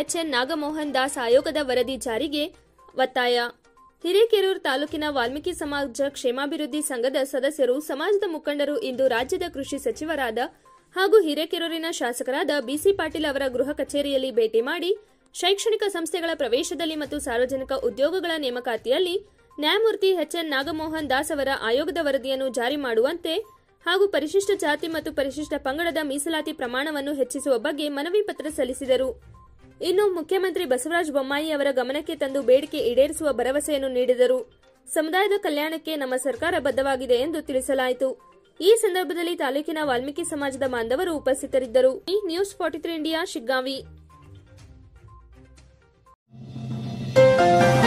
H N Nagamohan Das ಆಯೋಗದ ವರದಿ ಜಾರಿಗೆ ಒತ್ತಾಯ ಹಿರೇಕೆರೂರು ತಾಲೂಕಿನ ವಾಲ್ಮೀಕಿ ಸಮಾಜ ಕ್ಷೇಮಾಭಿವೃದ್ಧಿ ಸಂಘದ ಸದಸ್ಯರು ಸಮಾಜದ ಮುಖಂಡರು ಇಂದು ರಾಜ್ಯದ ಕೃಷಿ ಸಚಿವರಾದ ಹಾಗೂ ಹಿರೇಕೆರೂರಿನ ಶಾಸಕರಾದ ಬಿಸಿ ಪಾಟೀಲ್ ಅವರ ಗೃಹ ಕಚೇರಿಯಲ್ಲಿ ಭೇಟಿ ಮಾಡಿ ಶೈಕ್ಷಣಿಕ ಸಂಸ್ಥೆಗಳ ಪ್ರವೇಶದಲ್ಲಿ ಮತ್ತು ಸಾರ್ವಜನಿಕ ಉದ್ಯೋಗಗಳ ನೇಮಕಾತಿಯಲ್ಲಿ ನ್ಯಾಯಮೂರ್ತಿ ಎಚ್ಎನ್ ನಾಗಮೋಹನ್ ದಾಸ್ ಅವರ ಆಯೋಗದ ವರದಿಯನ್ನು ಜಾರಿ ಮಾಡುವಂತೆ ಹಾಗೂ ಪರಿಶಿಷ್ಟ ಜಾತಿ ಮತ್ತು ಪರಿಶಿಷ್ಟ ಪಂಗಡದ ಮೀಸಲಾತಿ ಪ್ರಮಾಣವನ್ನು ಹೆಚ್ಚಿಸುವ ಬಗ್ಗೆ ಮನವಿ ಪತ್ರ ಸಲ್ಲಿಸಿದರು ಇನ್ನು ಮುಖ್ಯಮಂತ್ರಿ ಬಸವರಾಜ ಬೊಮ್ಮಾಯಿ ಅವರ ಗಮನಕ್ಕೆ ತಂದು ಬೇಡಿಕೆ ಈಡೇರಿಸುವ ಭರವಸೆಯನ್ನು ನೀಡಿದರು ಸಮುದಾಯದ ಕಲ್ಯಾಣಕ್ಕೆ ನಮ್ಮ ಸರ್ಕಾರ ಬದ್ಧವಾಗಿದೆ ಎಂದು ತಿಳಿಸಲಾಯಿತು ಈ ಸಂದರ್ಭದಲ್ಲಿ ತಾಲೂಕಿನ ವಾಲ್ಮೀಕಿ ಸಮಾಜದ ಬಾಂಧವರು ಉಪಸ್ಥಿತರಿದ್ದರು ಈ news forty three India Shiggavi